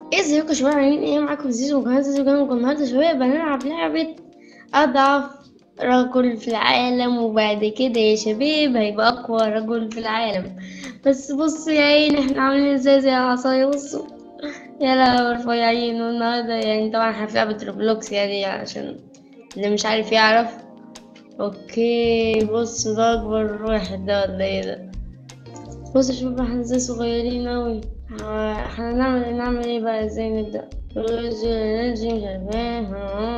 ازيكم يا شباب عاملين ايه معاكم زيزو وقناة زيزو جيمنج النهارده يا شباب هنلعب لعبة أضعف رجل في العالم وبعد كده يا شباب هيبقى أقوى رجل في العالم بس بصوا يا عيني احنا عاملين ازاي زي العصاية بصوا يلا رفيعين والنهارده يعني طبعا احنا في لعبة روبلوكس يعني عشان اللي مش عارف يعرف اوكي بصوا ده أكبر واحد ده ولا ايه ده بصوا يا شباب احنا ازاي صغيرين أوي احنا نعمل نعمل ايه بقى ازاي نبدأ ننزل مش عارف ايه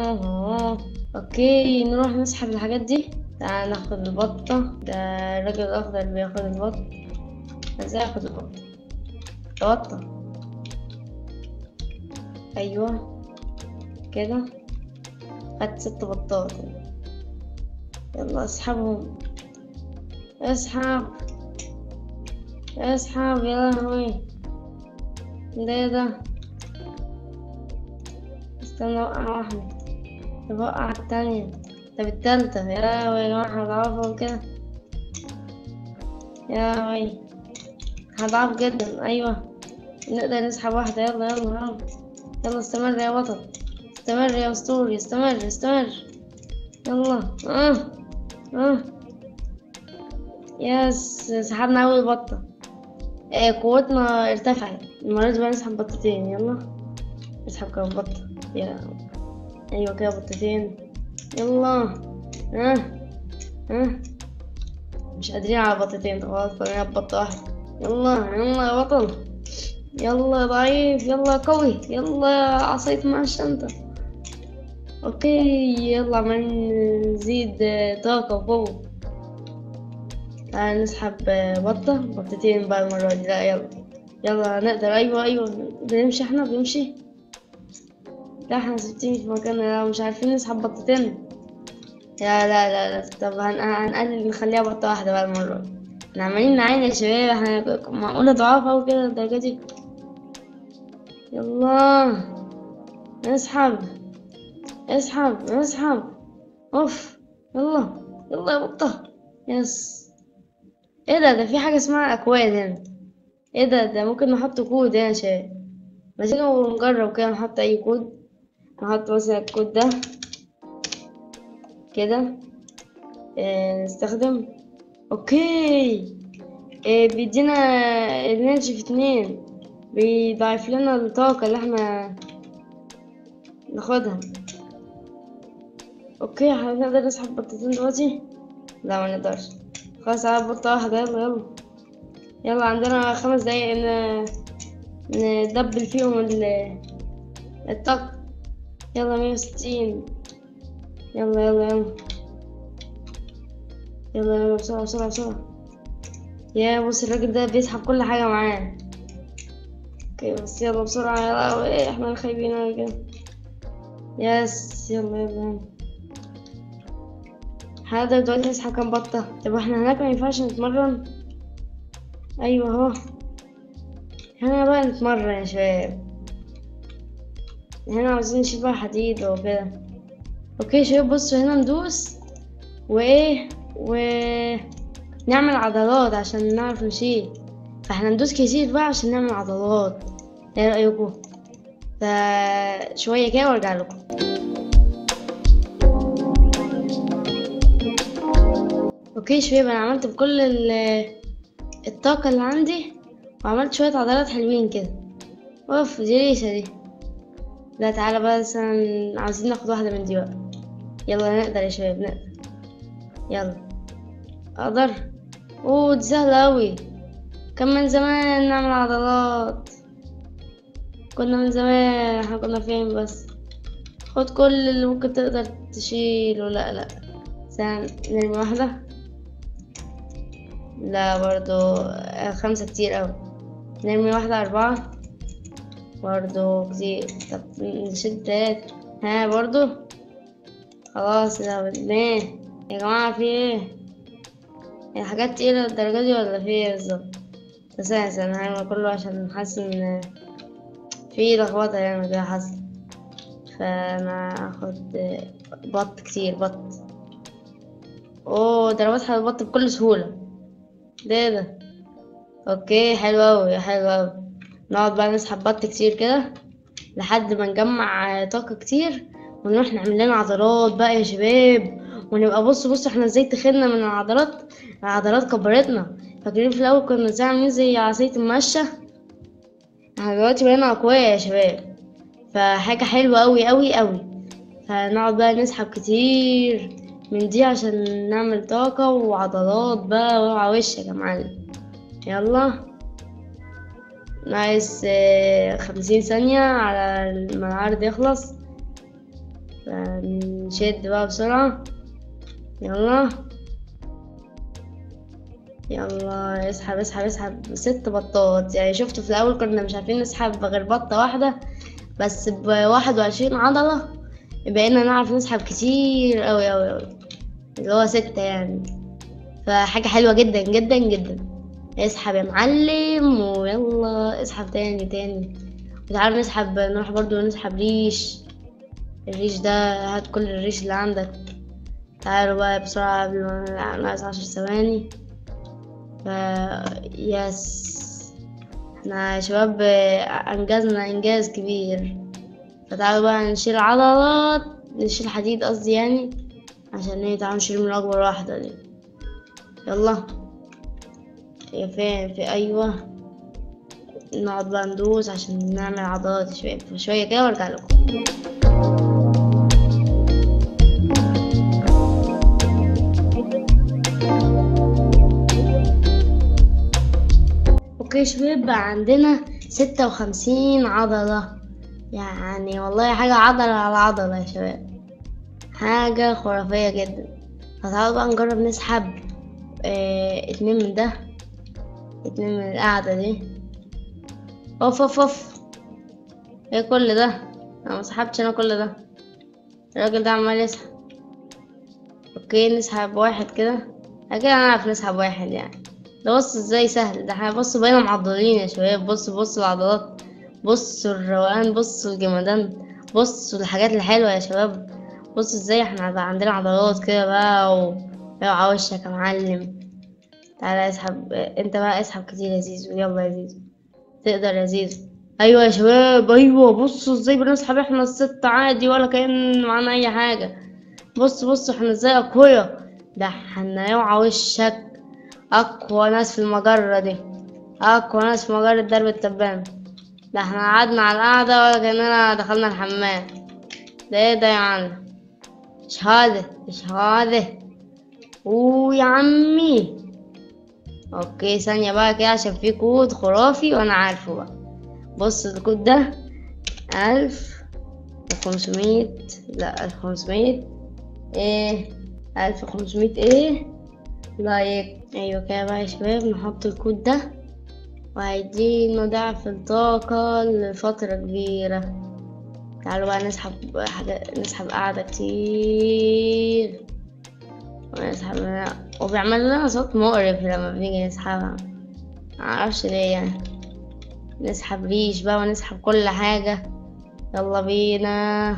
اوكي نروح نسحب الحاجات دي تعال ناخد البطة ده الراجل الأخضر بياخد البط ازاي اخد البطة بطة ايوه كده خدت ست بطات يلا اسحبهم اسحب اسحب يا لهوي ده إيه ده استنى اوقع واحدة طب اوقع التانية طب التالتة يا لهوي يا جماعة احنا ضعاف كده يا لهوي احنا ضعاف جدا ايوه نقدر نسحب واحدة يلا يلا يلا يلا استمر يا بطل استمر يا اسطوري استمر استمر يلا اه اه يس سحبنا اول بطة آه قوتنا ارتفعت المرة دي بقى نسحب بطتين يلا نسحب كام بطة يا ايوه كده بطتين يلا ها ها مش قادرين على بطتين خلاص خلينا ببطة واحدة يلا يلا يا بطل يلا يا ضعيف يلا يا قوي يلا يا عصيت مع الشنطة اوكي يلا عمال نزيد طاقة وقوة تعال نسحب بطة بطتين بقى المرة دي لا يلا يلا نقدر أيوة أيوة بنمشي احنا بنمشي لا احنا ثابتين في مكاننا لا مش عارفين نسحب بطتين لا لا لا, لا. طب هن... هنقلل نخليها بطة واحدة بقى المرة دي احنا عمالين نعاني يا شباب احنا معقولة ضعاف أوي كده الدرجة دي يلا اسحب اسحب اسحب اوف يلا يلا يا بطة يس ايه ده ده في حاجة اسمها اكواد هنا ايه ده ده ممكن نحط كود هنا يا شباب ما تيجي نجرب كده نحط اي كود نحط مثلا الكود ده كده اه نستخدم اوكي اه بيدينا الانرجي في اتنين بيضاعف لنا الطاقة اللي احنا ناخدها اوكي احنا نقدر نسحب بطتين دلوقتي لا ما نقدرش خلاص على بطة واحدة يلا يلا يلا عندنا خمس دقايق ن... ندبل فيهم ال... الطاقة يلا مية وستين يلا يلا يلا يلا يلا بسرعة بسرعة بسرعة يا بص الراجل ده بيسحب كل حاجة معاه اوكي بس يلا بسرعة يلا ايه احنا خايبين اوي كده يس يلا يلا هنقدر دلوقتي نسحب كام بطة طب احنا هناك ما ينفعش نتمرن ايوه اهو هنا بقى نتمرن يا شباب هنا عاوزين نشيل بقى حديد وكده اوكي يا شباب بصوا هنا ندوس وايه و نعمل عضلات عشان نعرف نشيل فاحنا ندوس كتير بقى عشان نعمل عضلات ايه رأيكم فشوية كده وارجع لكم اوكي يا شباب انا عملت بكل الطاقة اللي عندي وعملت شوية عضلات حلوين كده اوف دي ريشة دي لا تعالى بقى مثلا عاوزين ناخد واحدة من دي بقى يلا نقدر يا شباب نقدر يلا اقدر اوه دي سهلة اوي كان من زمان نعمل عضلات كنا من زمان احنا كنا فين بس خد كل اللي ممكن تقدر تشيله لا لا استنى نرمي واحدة لا برضو خمسة كتير أوي نرمي واحدة أربعة برضو كتير طب نشيل تلات ها برضو خلاص ده بدناه يا جماعة في ايه هي حاجات تقيلة الدرجة دي ولا في ايه بالظبط بس أنا هعمل كله عشان حاسس إن في لخبطة يعني كده حاسة فأنا هاخد بط كتير بط اوه ده انا بسحب البط بكل سهولة ده ده اوكي حلو اوي حلو اوي نقعد بقى نسحب بط كتير كده لحد ما نجمع طاقة كتير ونروح نعمل لنا عضلات بقى يا شباب ونبقى بص بص احنا ازاي تخنا من العضلات العضلات كبرتنا فاكرين في الاول كنا ازاي عاملين زي عصاية المشة احنا دلوقتي بقينا اقوياء يا شباب فحاجة حلوة اوي اوي اوي فنقعد بقى نسحب كتير من دي عشان نعمل طاقة وعضلات بقى وعلى وشك يا معلم يلا ناقص آه، خمسين ثانية على ما العرض يخلص فنشد بقى بسرعة يلا يلا اسحب اسحب اسحب ست بطات يعني شفتوا في الأول كنا مش عارفين نسحب غير بطة واحدة بس بواحد وعشرين عضلة بقينا نعرف نسحب كتير أوي أوي أوي اللي هو ستة يعني فحاجة حلوة جدا جدا جدا اسحب يا معلم ويلا اسحب تاني تاني وتعالوا نسحب نروح برضو نسحب ريش الريش ده هات كل الريش اللي عندك تعالوا بقى بسرعة قبل ما ناقص عشر ثواني ف يس احنا يا شباب انجزنا انجاز كبير فتعالوا بقى نشيل عضلات نشيل حديد قصدي يعني عشان ايه تعالوا نشيل من اكبر واحدة دي يلا هي فين في ايوه نقعد بقى ندوس عشان نعمل عضلات شوية شوية كده وارجع لكم اوكي شباب بقى عندنا ستة وخمسين عضلة يعني والله حاجة عضلة على عضلة يا شباب حاجة خرافية جدا فتعالوا بقى نجرب نسحب اه اتنين من ده اتنين من القعدة دي اوف اوف اوف ايه كل ده انا مسحبتش انا كل ده الراجل ده عمال يسحب اوكي نسحب واحد كده اكيد هنعرف نسحب واحد يعني ده بص ازاي سهل ده احنا بص بقينا معضلين يا شباب بص بص العضلات بصوا الروقان بصوا الجمدان بصوا الحاجات الحلوة يا شباب بص ازاي احنا بقى عندنا عضلات كده بقى ويقع وشك يا معلم تعالى اسحب انت بقى اسحب كتير يا زيزو يلا يا زيزو تقدر يا زيزو ايوه يا شباب ايوه بصوا ازاي بنسحب احنا الست عادي ولا كأن معانا اي حاجة بص بص احنا ازاي اقوياء ده احنا يوعى وشك اقوى ناس في المجرة دي اقوى ناس في مجرة درب التبان ده احنا قعدنا على القعدة ولا كأننا دخلنا الحمام ده ايه ده يا معلم شهادة شهادة ويا عمي اوكي ثانية بقى كده عشان في كود خرافي وانا عارفه بقى بص الكود ده الف وخمسمية لا الف وخمسمية ايه الف وخمسمية ايه لايك ايوه كده بقى يا شباب نحط الكود ده وهيدينا ضعف الطاقة لفترة كبيرة تعالوا بقى نسحب حاجة نسحب قعدة كتير ونسحب وبيعمل لنا صوت مقرف لما بنيجي نسحبها معرفش ليه يعني نسحب ريش بقى ونسحب كل حاجة يلا بينا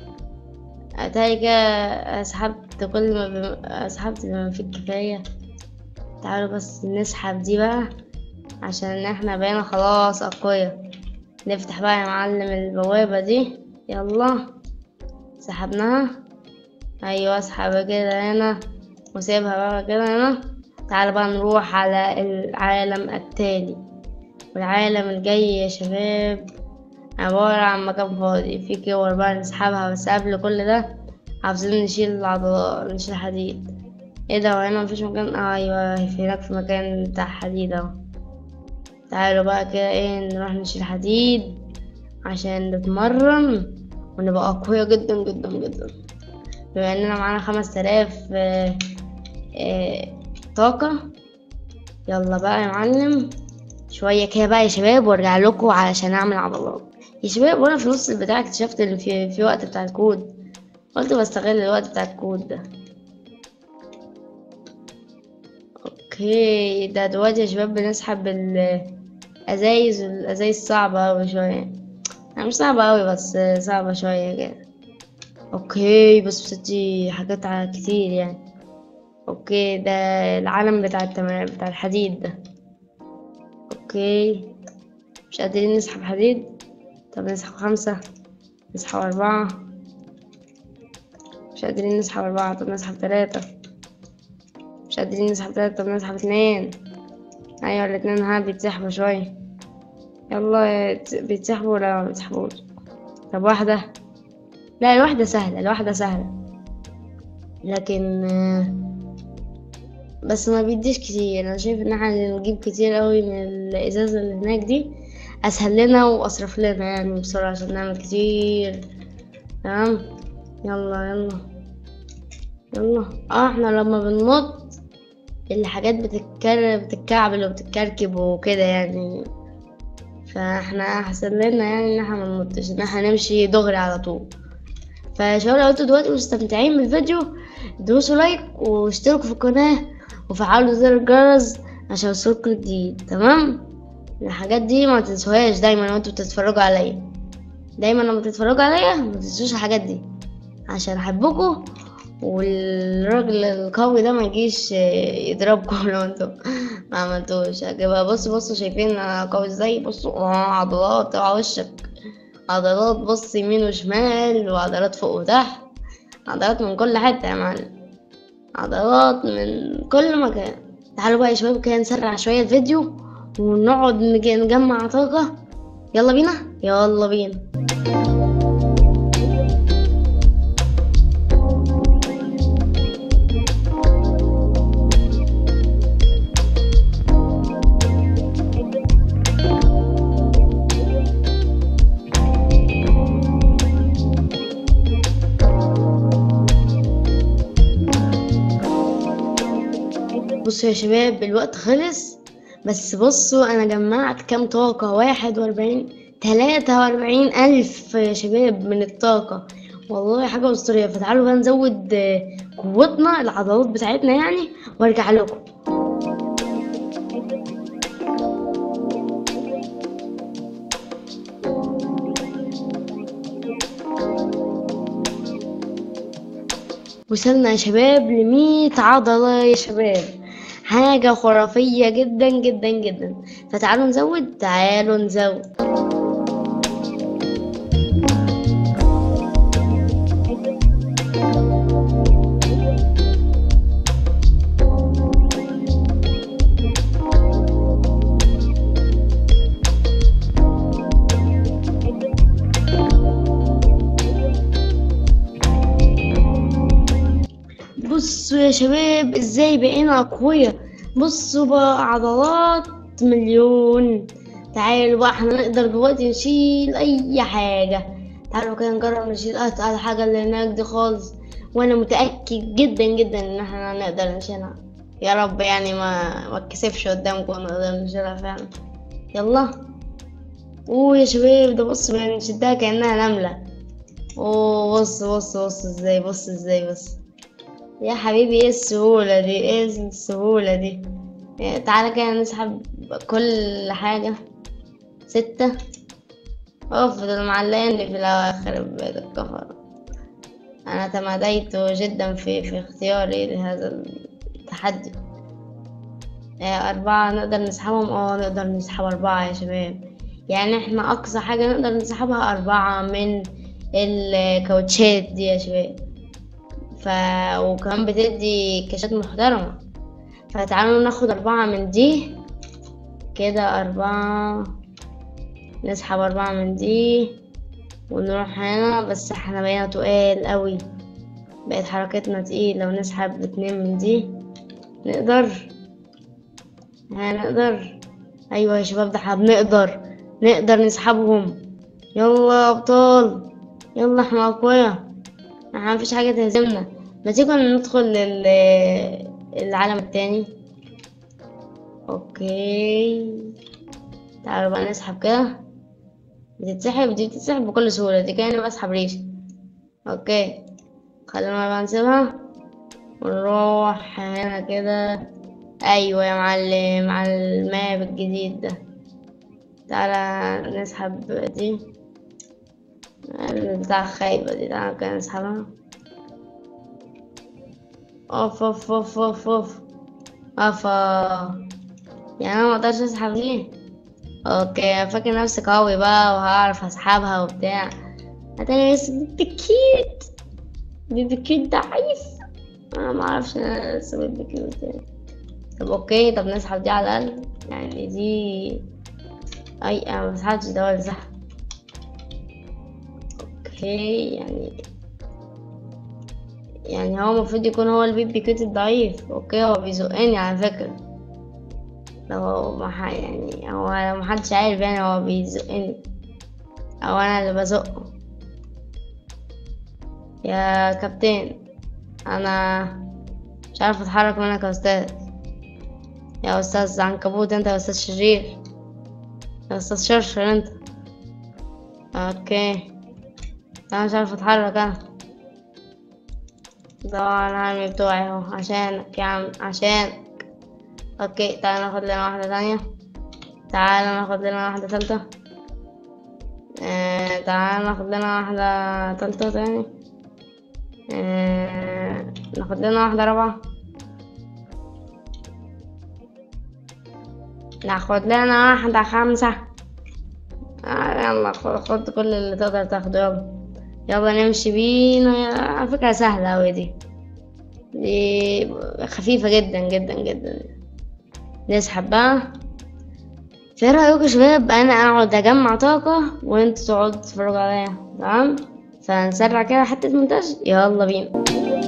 اتاري كده سحبت كل ما بم... سحبت بما فيه الكفاية تعالوا بس نسحب دي بقى عشان احنا بقينا خلاص اقوياء نفتح بقى يا معلم البوابة دي يلا سحبناها ايوه اسحب كده هنا وسيبها بقى كده هنا تعال بقى نروح على العالم التالي والعالم الجاي يا شباب عبارة عن مكان فاضي في كور بقى نسحبها بس قبل كل ده عاوزين نشيل العضلات نشيل حديد ايه ده وهنا مفيش مكان آه ايوه في هناك في مكان بتاع حديد اهو تعالوا بقى كده ايه نروح نشيل حديد عشان نتمرن ونبقى أقوياء جدا جدا جدا بما اننا معانا خمس تلاف آه، آه، طاقة يلا بقى يا معلم شوية كده بقى يا شباب وارجع لكم علشان اعمل عضلات يا شباب وانا في نص البتاع اكتشفت ان في في وقت بتاع الكود قلت بستغل الوقت بتاع الكود ده اوكي ده دلوقتي يا شباب بنسحب الازايز الازايز صعبة اوي شوية يعني مش صعبة اوي بس صعبة شوية كده اوكي بس بستي حاجات ع- كتير يعني اوكي ده العالم بتاع التمام بتاع الحديد ده اوكي مش قادرين نسحب حديد طب نسحب خمسة نسحب أربعة مش قادرين نسحب أربعة طب نسحب تلاتة مش قادرين نسحب تلاتة طب نسحب اتنين أيوة الاتنين ها بيتسحبوا شوية يلا يت- بيتسحبوا ولا ما بيتسحبوش طب واحدة لا الواحدة سهلة الواحدة سهلة لكن آه، بس ما بيديش كتير انا شايف ان احنا نجيب كتير قوي من الازازة اللي هناك دي اسهل لنا واصرف لنا يعني بسرعة عشان نعمل كتير تمام يلا يلا يلا اه احنا لما بننط الحاجات بتتكر بتتكعبل وبتتكركب وكده يعني فاحنا احسن لنا يعني ان احنا ما ننطش ان احنا نمشي دغري على طول فشباب لو انتوا دلوقتي مستمتعين بالفيديو دوسوا لايك واشتركوا في القناة وفعلوا زر الجرس عشان يوصلكوا جديد تمام الحاجات دي ما تنسوهاش دايما وانتوا بتتفرجوا عليا دايما لما تتفرجوا عليا ما تنسوش الحاجات دي عشان احبكم والراجل القوي ده ما يجيش يضربكم لو انتوا ما عملتوش هجيبها بصوا بصوا شايفين انا قوي ازاي بصوا اه عضلات على وشك عضلات بص يمين وشمال وعضلات فوق وتحت عضلات من كل حتة يا معلم عضلات من كل مكان تعالوا بقى يا شباب كده نسرع شوية الفيديو ونقعد نج- نجمع طاقة يلا بينا يلا بينا بصوا يا شباب الوقت خلص بس بصوا انا جمعت كام طاقة واحد واربعين تلاتة واربعين الف يا شباب من الطاقة والله حاجة اسطورية فتعالوا بقى نزود آه، قوتنا العضلات بتاعتنا يعني وارجع لكم وصلنا يا شباب لمية عضلة يا شباب حاجة خرافية جدا جدا جدا فتعالوا نزود تعالوا نزود بصوا يا شباب ازاي بقينا اقوياء بصوا بقى عضلات مليون تعالوا بقى احنا نقدر دلوقتي نشيل اي حاجة تعالوا كده نجرب نشيل اتقل حاجة اللي هناك دي خالص وانا متأكد جدا جدا ان احنا نقدر نشيلها يا رب يعني ما ما اتكسفش قدامكم ونقدر نشيلها فعلا يلا اوه يا شباب ده بص بنشدها كأنها نملة اوه بص بص بص ازاي بص ازاي بص يا حبيبي ايه السهولة دي ايه السهولة دي إيه، تعالى كده نسحب كل حاجة ستة اوف دول معلقيني في الاخر بيت الكفر انا تماديت جدا في في اختياري لهذا التحدي إيه، أربعة نقدر نسحبهم اه نقدر نسحب أربعة يا شباب يعني احنا أقصى حاجة نقدر نسحبها أربعة من الكاوتشات دي يا شباب ف وكمان بتدي كاشات محترمة فتعالوا ناخد أربعة من دي كده أربعة نسحب أربعة من دي ونروح هنا بس احنا بقينا تقال قوي بقت حركتنا تقيلة ونسحب اتنين من دي نقدر هنقدر أيوة يا شباب ده احنا بنقدر نقدر نسحبهم يلا يا أبطال يلا احنا أقوياء احنا مفيش حاجة تهزمنا ما تيجوا ندخل لل... العالم التاني اوكي تعالوا بقى نسحب كده بتتسحب دي بتتسحب بكل سهولة دي كأني بسحب ريشة اوكي خلينا بقى نسيبها ونروح هنا كده ايوه يا معلم على الماب الجديد ده تعالى نسحب دي بتاع خايبة دي تعالى كده نسحبها اوف اوف اوف اوف اوف اوف يعني انا مقدرش اسحب دي اوكي فاكر نفسي قوي بقى وهعرف اسحبها وبتاع اتاري بس بيبي كيوت بيبي كيوت ضعيف انا معرفش انا لسه بيبي كيوت يعني. طب اوكي طب نسحب دي على الاقل يعني دي اي انا مسحبتش ده ولا صح اوكي يعني يعني هو المفروض يكون هو البيبي كيوت الضعيف اوكي هو بيزقني على فكرة لو ما ح- يعني هو لو محدش عارف يعني هو بيزقني او انا اللي بزقه يا كابتن انا مش عارف اتحرك منك يا استاذ يا استاذ عنكبوت انت يا استاذ شرير يا استاذ شرشر انت اوكي انا مش عارف اتحرك انا طبعا العلمي بتوعي اهو عشانك يا عم عشانك اوكي تعال ناخد لنا واحدة تانية تعال ناخد لنا واحدة تالتة آه تعال ناخد لنا واحدة تالتة تاني آه ناخد لنا واحدة رابعة ناخد لنا واحدة خمسة آه يلا خد خد كل اللي تقدر تاخده يلا يلا نمشي بينا يا- على فكرة سهلة أوي دي دي خفيفة جدا جدا جدا نسحب بقى في رأيكم يا شباب أنا أقعد أجمع طاقة وانتوا تقعدوا تتفرجوا عليا تمام فنسرع كده حتة مونتاج يلا بينا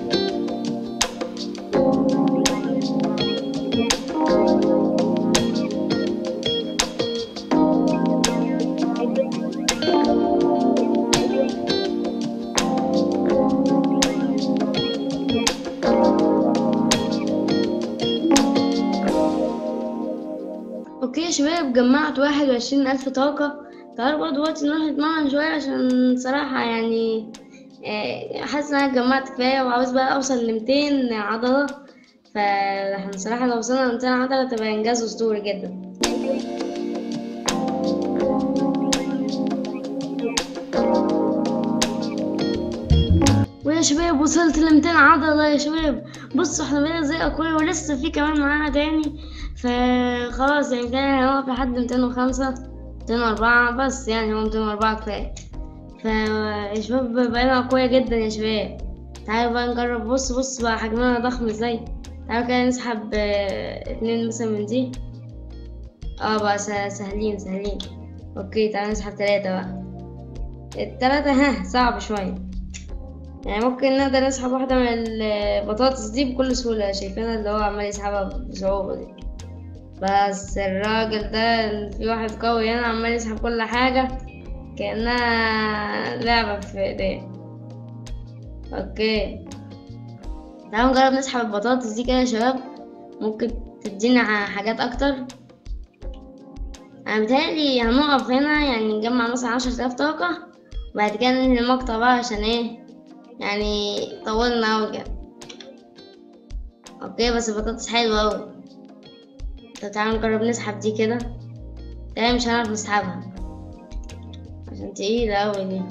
اوكي يا شباب جمعت واحد وعشرين الف طاقة تعالوا بقى دلوقتي نروح نتمرن شوية عشان صراحة يعني آه، حاسة ان انا جمعت كفاية وعاوز بقى اوصل لميتين عضلة فاحنا صراحة لو وصلنا لميتين عضلة تبقى انجاز اسطوري جدا ويا شباب وصلت ل 200 عضلة يا شباب بصوا احنا بقينا زي اقوياء ولسه في كمان معانا تاني فخلاص يعني كده هنقف لحد 205 204 بس يعني هو 204 كفاية فيا شباب بقينا اقوياء جدا يا شباب تعالوا بقى نجرب بص بص بقى حجمنا ضخم ازاي تعالوا كده نسحب آه، اتنين مثلا من دي اه بقى س- سهلين سهلين اوكي تعالوا نسحب تلاتة بقى التلاتة ها صعب شوية يعني ممكن نقدر نسحب واحدة من البطاطس دي بكل سهولة شايفينها اللي هو عمال يسحبها بصعوبة دي بس الراجل ده في واحد قوي هنا عمال يسحب كل حاجة كأنها لعبة في ايديه اوكي تعالوا نجرب نسحب البطاطس دي كده يا شباب ممكن تدينا ح- حاجات اكتر انا بيتهيألي هنقف هنا يعني نجمع مثلا عشرة آلاف طاقة وبعد كده ننهي المقطع بقى عشان ايه يعني طولنا اوي كده اوكي بس البطاطس حلوة اوي طب تعالوا نجرب نسحب دي كده تاني مش هنعرف نسحبها عشان تقيلة اوي دي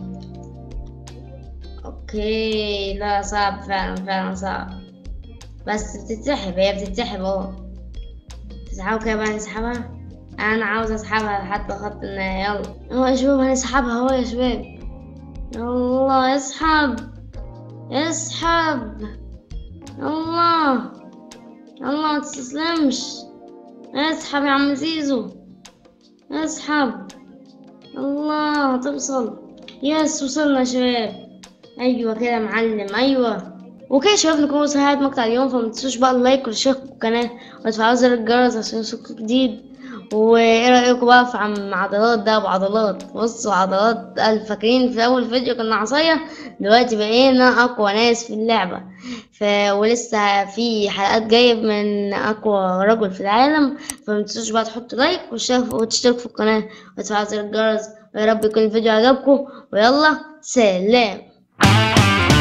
اوكي لا صعب فعلا فعلا صعب بس بتتسحب هي بتتسحب اهو تسحبوا كده بقى نسحبها انا عاوز اسحبها لحد خط النهاية يلا اهو يا شباب هنسحبها اهو يا شباب يلا اسحب اسحب الله الله ما تستسلمش اسحب يا عم زيزو اسحب الله هتوصل يس وصلنا يا شباب ايوه كده يا معلم ايوه وكده يا شباب نكون وصلنا لنهاية مقطع اليوم فما تنسوش بقى اللايك والاشتراك في القناة وتفعلوا زر الجرس عشان يوصلكوا جديد وايه رايكم بقى في عم عضلات ده بعضلات بصوا عضلات قال فاكرين في اول فيديو كنا عصايه دلوقتي بقينا اقوى ناس في اللعبه ف... ولسه في حلقات جايه من اقوى رجل في العالم فما تنسوش بقى تحطوا لايك وتشترك- وتشتركوا في القناه وتفعلوا زر الجرس ويا رب يكون الفيديو عجبكم ويلا سلام